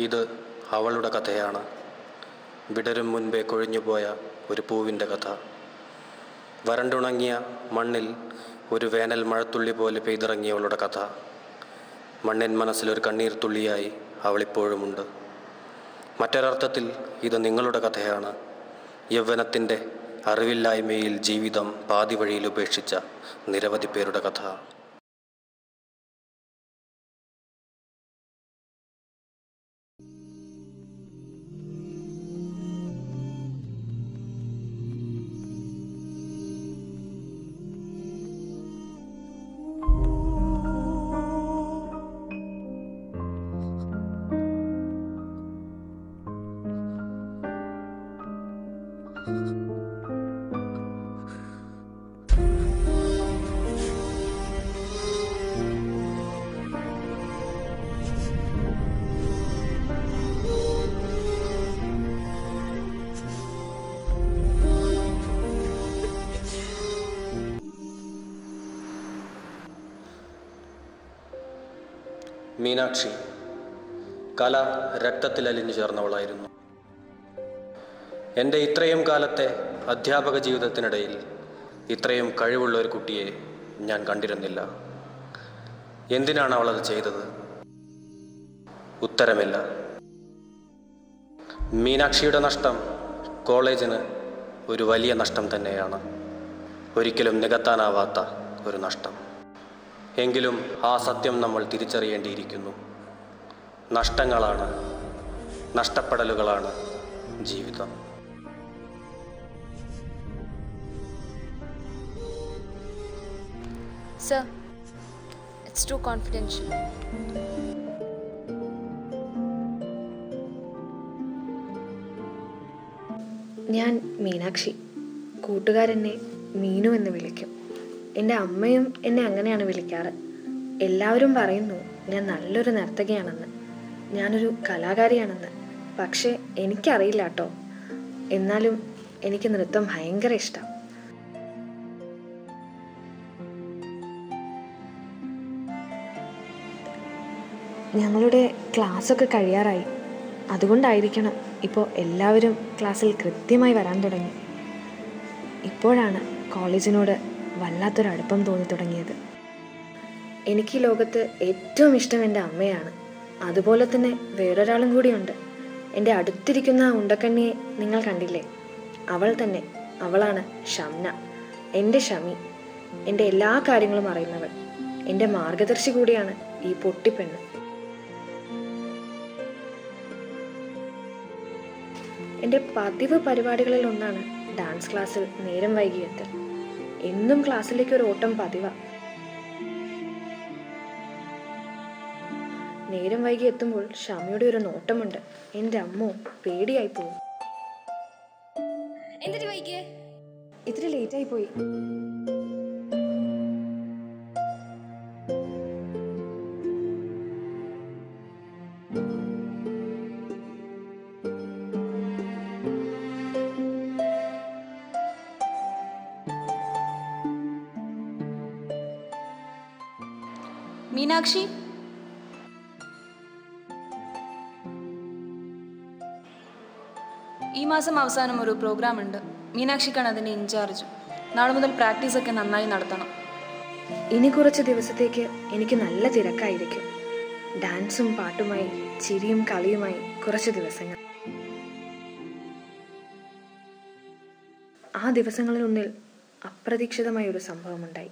ഇത് അവളുടെ കഥയാണ് വിടരും മുൻപേ കൊഴിഞ്ഞുപോയ ഒരു പൂവിൻ്റെ കഥ വരണ്ടുണങ്ങിയ മണ്ണിൽ ഒരു വേനൽ മഴത്തുള്ളി പോലെ പെയ്തിറങ്ങിയവളുടെ കഥ മണ്ണിൻ മനസ്സിലൊരു കണ്ണീർ തുള്ളിയായി അവളിപ്പോഴുമുണ്ട് മറ്റൊരർത്ഥത്തിൽ ഇത് നിങ്ങളുടെ കഥയാണ് യൗവനത്തിൻ്റെ അറിവില്ലായ്മയിൽ ജീവിതം പാതി വഴിയിൽ ഉപേക്ഷിച്ച നിരവധി പേരുടെ കഥ മീനാക്ഷി കല രക്തത്തിൽ അലിഞ്ഞു ചേർന്നവളായിരുന്നു എൻ്റെ ഇത്രയും കാലത്തെ അധ്യാപക ജീവിതത്തിനിടയിൽ ഇത്രയും കഴിവുള്ള ഒരു കുട്ടിയെ ഞാൻ കണ്ടിരുന്നില്ല എന്തിനാണ് അവളത് ചെയ്തത് ഉത്തരമില്ല മീനാക്ഷിയുടെ നഷ്ടം കോളേജിന് ഒരു വലിയ നഷ്ടം തന്നെയാണ് ഒരിക്കലും നികത്താനാവാത്ത ഒരു നഷ്ടം എങ്കിലും ആ സത്യം നമ്മൾ തിരിച്ചറിയേണ്ടിയിരിക്കുന്നു നഷ്ടങ്ങളാണ് നഷ്ടപ്പെടലുകളാണ് ജീവിതം Sir, it's too confidential. ഞാൻ മീനാക്ഷി കൂട്ടുകാരെന്നെ മീനു എന്ന് വിളിക്കും എൻ്റെ അമ്മയും എന്നെ അങ്ങനെയാണ് വിളിക്കാറ് എല്ലാവരും പറയുന്നു ഞാൻ നല്ലൊരു നർത്തകിയാണെന്ന് ഞാനൊരു കലാകാരിയാണെന്ന് പക്ഷേ എനിക്കറിയില്ല കേട്ടോ എന്നാലും എനിക്ക് നൃത്തം ഭയങ്കര ഇഷ്ടം ഞങ്ങളുടെ ക്ലാസ്സൊക്കെ കഴിയാറായി അതുകൊണ്ടായിരിക്കണം ഇപ്പോൾ എല്ലാവരും ക്ലാസ്സിൽ കൃത്യമായി വരാൻ തുടങ്ങി ഇപ്പോഴാണ് കോളേജിനോട് വല്ലാത്തൊരു അടുപ്പം തോന്നി തുടങ്ങിയത് എനിക്ക് ഈ ലോകത്ത് ഏറ്റവും ഇഷ്ടം എൻ്റെ അമ്മയാണ് അതുപോലെ തന്നെ വേറൊരാളും കൂടിയുണ്ട് എൻ്റെ അടുത്തിരിക്കുന്ന ആ ഉണ്ടക്കണ്ണിയെ നിങ്ങൾ കണ്ടില്ലേ അവൾ തന്നെ അവളാണ് ഷംന എൻ്റെ ഷമി എൻ്റെ എല്ലാ കാര്യങ്ങളും അറിയുന്നവൾ എൻ്റെ മാർഗദർശി കൂടിയാണ് ഈ പൊട്ടിപ്പെണ്ണ് എൻ്റെ പതിവ് പരിപാടികളിൽ ഒന്നാണ് ഡാൻസ് ക്ലാസ്സിൽ നേരം വൈകിയെത്തൽ എന്നും ക്ലാസ്സിലേക്ക് ഒരു ഓട്ടം പതിവ നേരം വൈകി എത്തുമ്പോൾ ഷമിയുടെ ഒരു നോട്ടമുണ്ട് എൻ്റെ അമ്മോ പേടിയായി പോകും എന്തിട്ട് വൈകിയേ ഇത്തിരി ലേറ്റായി പോയി മീനാക്ഷി ഈ മാസം അവസാനം ഒരു പ്രോഗ്രാം ഉണ്ട് മീനാക്ഷിക്കാണ് അതിൻ്റെ ഇൻചാർജ് നാളെ മുതൽ പ്രാക്ടീസ് ഒക്കെ നന്നായി നടത്തണം ഇനി കുറച്ച് ദിവസത്തേക്ക് എനിക്ക് നല്ല തിരക്കായിരിക്കും ഡാൻസും പാട്ടുമായി ചിരിയും കളിയുമായി കുറച്ച് ദിവസങ്ങൾ ആ ദിവസങ്ങളിലൊന്നിൽ അപ്രതീക്ഷിതമായ ഒരു സംഭവമുണ്ടായി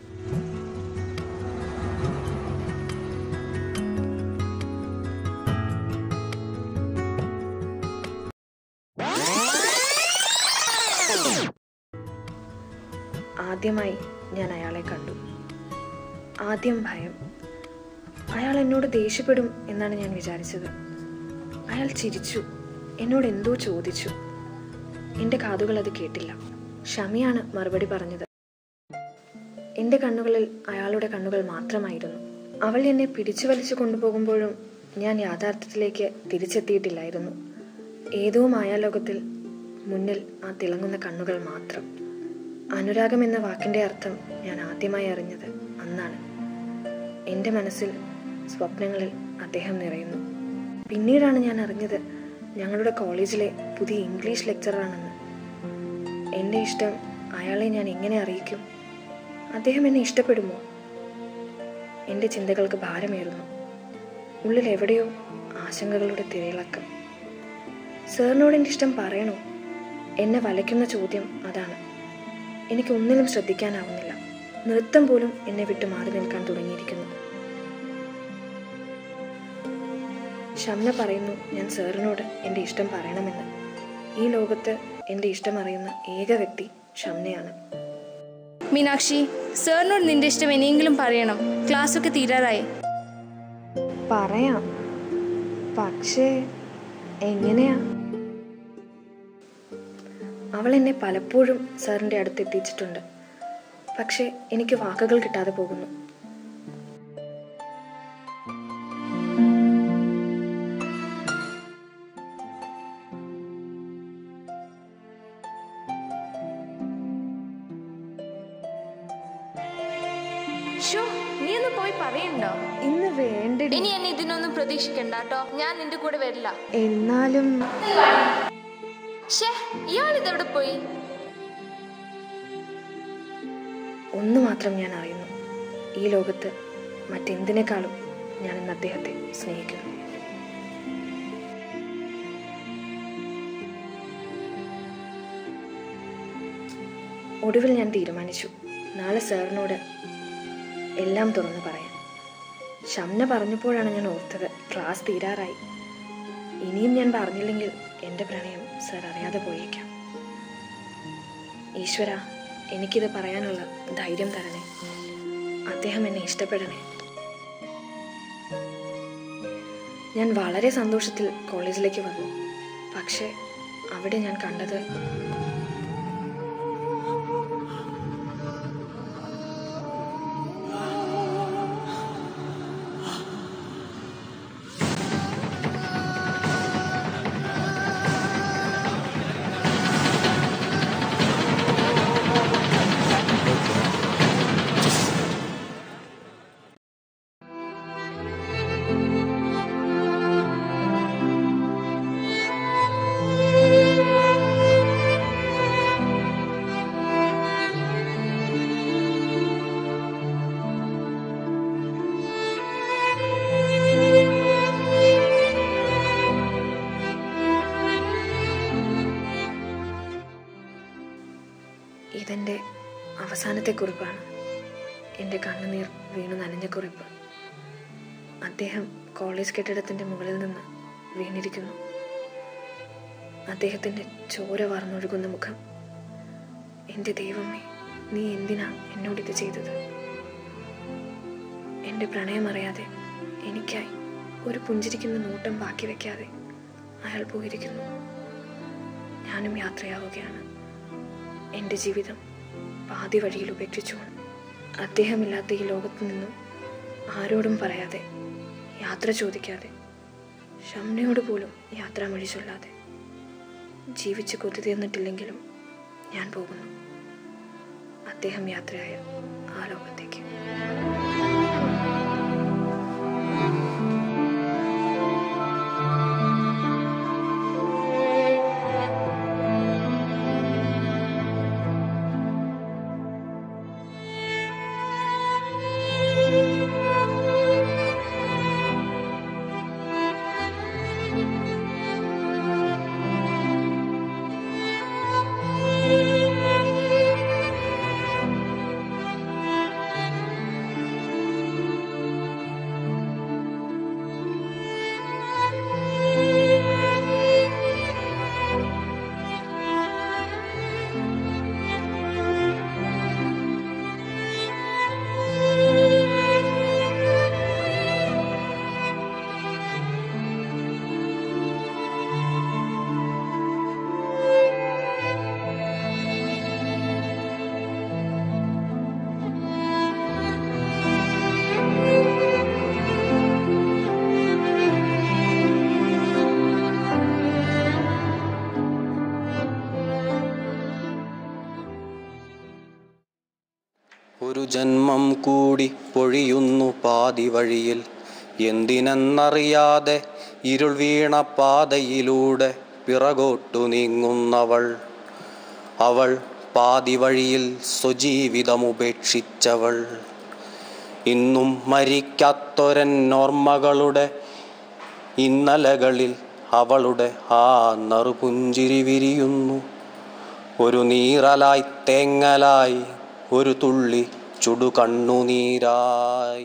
ആദ്യമായി ഞാൻ അയാളെ കണ്ടു ആദ്യം ഭയം അയാൾ എന്നോട് ദേഷ്യപ്പെടും എന്നാണ് ഞാൻ വിചാരിച്ചത് അയാൾ ചിരിച്ചു എന്നോട് എന്തോ ചോദിച്ചു എൻ്റെ കാതുകൾ അത് കേട്ടില്ല ഷമിയാണ് മറുപടി പറഞ്ഞത് എൻ്റെ കണ്ണുകളിൽ അയാളുടെ കണ്ണുകൾ മാത്രമായിരുന്നു അവൾ എന്നെ പിടിച്ചു വലിച്ചു കൊണ്ടുപോകുമ്പോഴും ഞാൻ യാഥാർത്ഥ്യത്തിലേക്ക് തിരിച്ചെത്തിയിട്ടില്ലായിരുന്നു ഏതോ മായാലോകത്തിൽ മുന്നിൽ ആ തിളങ്ങുന്ന കണ്ണുകൾ മാത്രം അനുരാഗം എന്ന വാക്കിന്റെ അർത്ഥം ഞാൻ ആദ്യമായി അറിഞ്ഞത് അന്നാണ് എൻ്റെ മനസ്സിൽ സ്വപ്നങ്ങളിൽ അദ്ദേഹം നിറയുന്നു പിന്നീടാണ് ഞാൻ അറിഞ്ഞത് ഞങ്ങളുടെ കോളേജിലെ പുതിയ ഇംഗ്ലീഷ് ലെക്ചറാണെന്ന് എൻ്റെ ഇഷ്ടം അയാളെ ഞാൻ എങ്ങനെ അറിയിക്കും അദ്ദേഹം എന്നെ ഇഷ്ടപ്പെടുമോ എൻ്റെ ചിന്തകൾക്ക് ഭാരമേറുന്നു ഉള്ളിൽ എവിടെയോ ആശങ്കകളുടെ തിരയിളക്കം സാറിനോട് എൻ്റെ ഇഷ്ടം പറയണോ എന്നെ വലയ്ക്കുന്ന ചോദ്യം അതാണ് എനിക്ക് ഒന്നിലും ശ്രദ്ധിക്കാനാവുന്നില്ല നൃത്തം പോലും എന്നെ വിട്ട് മാറി നിൽക്കാൻ തുടങ്ങിയിരിക്കുന്നു ഷംന പറയുന്നു ഞാൻ സാറിനോട് എൻ്റെ ഇഷ്ടം പറയണമെന്ന് ഈ ലോകത്ത് എൻ്റെ ഇഷ്ടം അറിയുന്ന ഏക വ്യക്തി ഷംനയാണ് മീനാക്ഷി സാറിനോട് നിന്റെ ഇഷ്ടം ഇനിയെങ്കിലും പറയണം ക്ലാസ് ഒക്കെ തീരാറായി പറയാം പക്ഷേ എങ്ങനെയാ അവൾ എന്നെ പലപ്പോഴും സാറിൻ്റെ അടുത്ത് എത്തിച്ചിട്ടുണ്ട് പക്ഷേ എനിക്ക് വാക്കുകൾ കിട്ടാതെ പോകുന്നു ഷോ നീ ഒന്ന് പോയി പറയണ്ടോ ഇന്ന് വേണ്ട ഇനി എന്നെ ഇതിനൊന്നും പ്രതീക്ഷിക്കണ്ട കേട്ടോ ഞാൻ നിന്റെ കൂടെ വരില്ല എന്നാലും ഷേ ഇയാൾ ഇതെവിടെ പോയി ഒന്ന് മാത്രം ഞാൻ അറിയുന്നു ഈ ലോകത്ത് മറ്റെന്തിനേക്കാളും ഞാൻ ഇന്ന് അദ്ദേഹത്തെ സ്നേഹിക്കുന്നു ഒടുവിൽ ഞാൻ തീരുമാനിച്ചു നാളെ സാറിനോട് എല്ലാം തുറന്നു പറയാം ഷംന പറഞ്ഞപ്പോഴാണ് ഞാൻ ഓർത്തത് ക്ലാസ് തീരാറായി ഇനിയും ഞാൻ പറഞ്ഞില്ലെങ്കിൽ എൻ്റെ പ്രണയം സാർ അറിയാതെ പോയേക്കാം ഈശ്വര എനിക്കിത് പറയാനുള്ള ധൈര്യം തരണേ അദ്ദേഹം എന്നെ ഇഷ്ടപ്പെടണേ ഞാൻ വളരെ സന്തോഷത്തിൽ കോളേജിലേക്ക് വന്നു പക്ഷേ അവിടെ ഞാൻ കണ്ടത് ഇതെൻ്റെ അവസാനത്തെ കുറിപ്പാണ് എൻ്റെ കണ്ണുനീർ വീണു നനഞ്ഞ കുറിപ്പ് അദ്ദേഹം കോളേജ് കെട്ടിടത്തിൻ്റെ മുകളിൽ നിന്ന് വീണിരിക്കുന്നു അദ്ദേഹത്തിൻ്റെ ചോര വാർന്നൊഴുകുന്ന മുഖം എൻ്റെ ദൈവമേ നീ എന്തിനാ എന്നോടിത് ചെയ്തത് എൻ്റെ പ്രണയം അറിയാതെ എനിക്കായി ഒരു പുഞ്ചിരിക്കുന്ന നോട്ടം ബാക്കി വെക്കാതെ അയാൾ പോയിരിക്കുന്നു ഞാനും യാത്രയാവുകയാണ് എൻ്റെ ജീവിതം പാതി വഴിയിൽ ഉപേക്ഷിച്ചു അദ്ദേഹമില്ലാത്ത ഈ ലോകത്ത് നിന്നും ആരോടും പറയാതെ യാത്ര ചോദിക്കാതെ ഷംനയോട് പോലും യാത്രാമൊഴി ചൊല്ലാതെ ജീവിച്ച് കൊതി തീർന്നിട്ടില്ലെങ്കിലും ഞാൻ പോകുന്നു അദ്ദേഹം യാത്രയായ ആ ലോകത്തേക്ക് ഒരു ജന്മം കൂടി പൊഴിയുന്നു പാതി വഴിയിൽ എന്തിനെന്നറിയാതെ ഇരുൾ വീണ പാതയിലൂടെ പിറകോട്ടു നീങ്ങുന്നവൾ അവൾ പാതി വഴിയിൽ സ്വജീവിതമുപേക്ഷിച്ചവൾ ഇന്നും മരിക്കാത്തൊരൻ ഓർമ്മകളുടെ ഇന്നലകളിൽ അവളുടെ ആ നറുപുഞ്ചിരി വിരിയുന്നു ഒരു നീറലായി തേങ്ങലായി ഒരു തുള്ളി ചുടു കണ്ണുനീരായി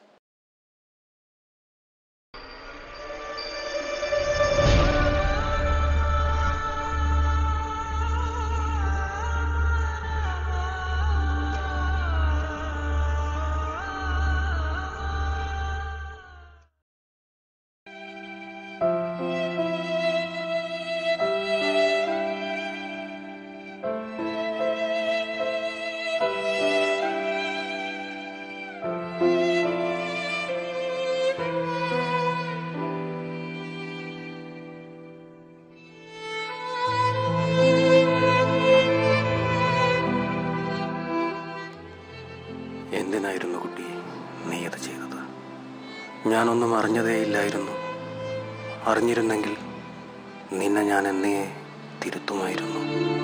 എന്തിനായിരുന്നു കുട്ടി നീ അത് ചെയ്തത് ഞാനൊന്നും അറിഞ്ഞതേയില്ലായിരുന്നു അറിഞ്ഞിരുന്നെങ്കിൽ നിന്നെ ഞാൻ എന്നേ തിരുത്തുമായിരുന്നു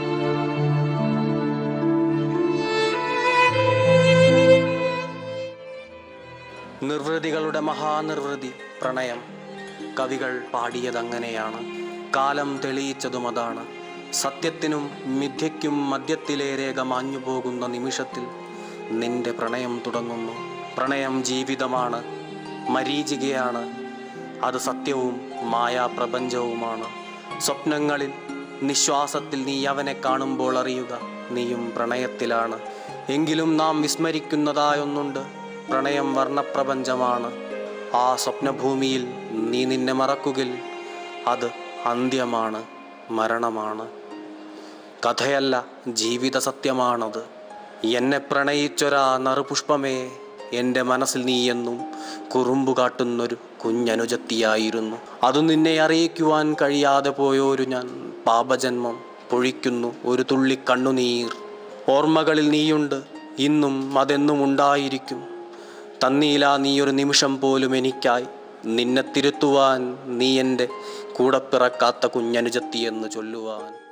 നിർവൃതികളുടെ മഹാനിർവൃതി പ്രണയം കവികൾ പാടിയതങ്ങനെയാണ് കാലം തെളിയിച്ചതും അതാണ് സത്യത്തിനും മിഥ്യയ്ക്കും മധ്യത്തിലെ രേഖ മാഞ്ഞു പോകുന്ന നിമിഷത്തിൽ നിന്റെ പ്രണയം തുടങ്ങുന്നു പ്രണയം ജീവിതമാണ് മരീചികയാണ് അത് സത്യവും മായാപ്രപഞ്ചവുമാണ് സ്വപ്നങ്ങളിൽ നിശ്വാസത്തിൽ നീ അവനെ കാണുമ്പോൾ അറിയുക നീയും പ്രണയത്തിലാണ് എങ്കിലും നാം വിസ്മരിക്കുന്നതായൊന്നുണ്ട് പ്രണയം വർണ്ണപ്രപഞ്ചമാണ് ആ സ്വപ്നഭൂമിയിൽ നീ നിന്നെ മറക്കുകിൽ അത് അന്ത്യമാണ് മരണമാണ് കഥയല്ല ജീവിത സത്യമാണത് എന്നെ പ്രണയിച്ചൊരാ നറുപുഷ്പമേ എൻ്റെ മനസ്സിൽ നീ എന്നും കുറുമ്പു കാട്ടുന്നൊരു കുഞ്ഞനുജത്തിയായിരുന്നു അത് നിന്നെ അറിയിക്കുവാൻ കഴിയാതെ പോയോരു ഞാൻ പാപജന്മം പൊഴിക്കുന്നു ഒരു തുള്ളി കണ്ണുനീർ ഓർമ്മകളിൽ നീയുണ്ട് ഇന്നും അതെന്നും ഉണ്ടായിരിക്കും തന്നീല നീ ഒരു നിമിഷം പോലും എനിക്കായി നിന്നെ തിരുത്തുവാൻ നീ എൻ്റെ കൂടെ പിറക്കാത്ത കുഞ്ഞനുജത്തി എന്ന് ചൊല്ലുവാൻ